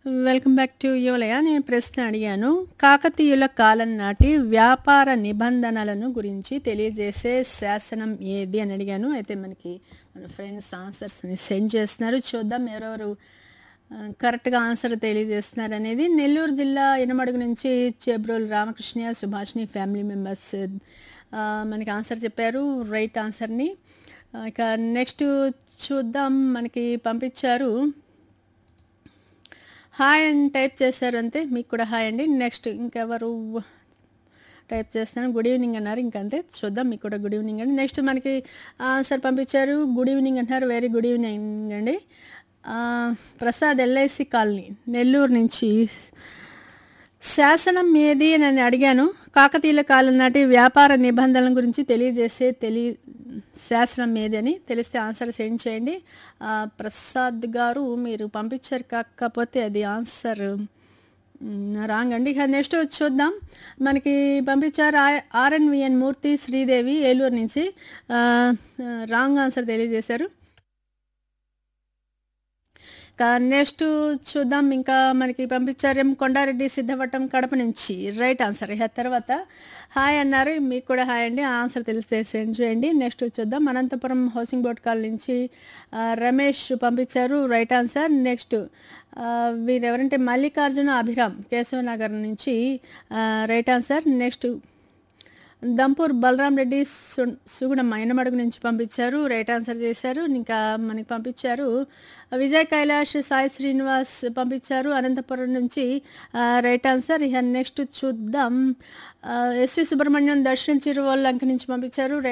welcome back to యువలయ నేను ప్రశ్న అడిగాను కాకతీయుల కాలం నాటి వ్యాపార నిబంధనలను గురించి తెలియజేసే శాసనం ఏది అని అడిగాను అయితే మనకి మన ఫ్రెండ్స్ ఆన్సర్స్ని సెండ్ చేస్తున్నారు చూద్దాం ఎవరెవరు ఆ, కరెక్ట్గా ఆన్సర్ తెలియజేస్తున్నారు అనేది నెల్లూరు జిల్లా ఇనమడుగు నుంచి చేబ్రోలు రామకృష్ణ సుభాష్ని ఫ్యామిలీ మెంబర్స్ ఆ, మనకి ఆన్సర్ చెప్పారు రైట్ ఆన్సర్ని ఆ, ఇక నెక్స్ట్ చూద్దాం మనకి పంపించారు హాయ్ అని టైప్ చేశారు అంతే మీకు కూడా హాయ్ అండి నెక్స్ట్ ఇంకెవరు టైప్ చేస్తాను గుడ్ ఈవినింగ్ అన్నారు ఇంకంతే చూద్దాం మీకు కూడా గుడ్ ఈవినింగ్ అండి నెక్స్ట్ మనకి ఆన్సర్ పంపించారు గుడ్ ఈవినింగ్ అంటున్నారు వెరీ గుడ్ ఈవినింగ్ అండి ఆ, ప్రసాద్ ఎల్ఐసి కాలనీ నెల్లూరు నుంచి శాసనం ఏది అని నేను అడిగాను కాకతీయుల కాలం నాటి వ్యాపార నిబంధనల గురించి తెలియజేసే తెలి శాసనం ఏది అని తెలిస్తే ఆన్సర్ సెండ్ చేయండి ఆ, ప్రసాద్ గారు మీరు పంపించారు కాకపోతే అది ఆన్సర్ రాంగ్ అండి ఇక నెక్స్ట్ చూద్దాం మనకి పంపించారు ఆర్ఎన్విఎన్ మూర్తి శ్రీదేవి ఏలూరు నుంచి రాంగ్ ఆన్సర్ తెలియజేశారు ఇంకా నెక్స్ట్ చూద్దాం ఇంకా మనకి పంపించారేం కొండారెడ్డి సిద్ధవటం కడప నుంచి రైట్ ఆన్సర్ ఇక తర్వాత హాయ్ అన్నారు మీకు కూడా హాయ్ అండి ఆన్సర్ తెలిస్తే సెండ్ చేయండి నెక్స్ట్ చూద్దాం అనంతపురం హౌసింగ్ బోర్డ్ కాల్ నుంచి ఆ, రమేష్ పంపించారు రైట్ ఆన్సర్ నెక్స్ట్ ఆ, వీరు ఎవరంటే మల్లికార్జున అభిరామ్ కేశవనగర్ నుంచి ఆ, right answer next Dampur Balaram Reddy సు- సుగుణమ్మ ఎనమడుగు నుంచి పంపించారు రైట్ ఆన్సర్ చేశారు ఇంకా మనకి పంపించారు విజయ్ కైలాష్ సాయి శ్రీనివాస్ పంపించారు అనంతపురం నుంచి ఆ, రైట్ ఆన్సర్ ఇక నెక్స్ట్ చూద్దాం ఆ, ఎస్వి సుబ్రహ్మణ్యం దర్శనం చిరువల్లంక నుంచి పంపించారు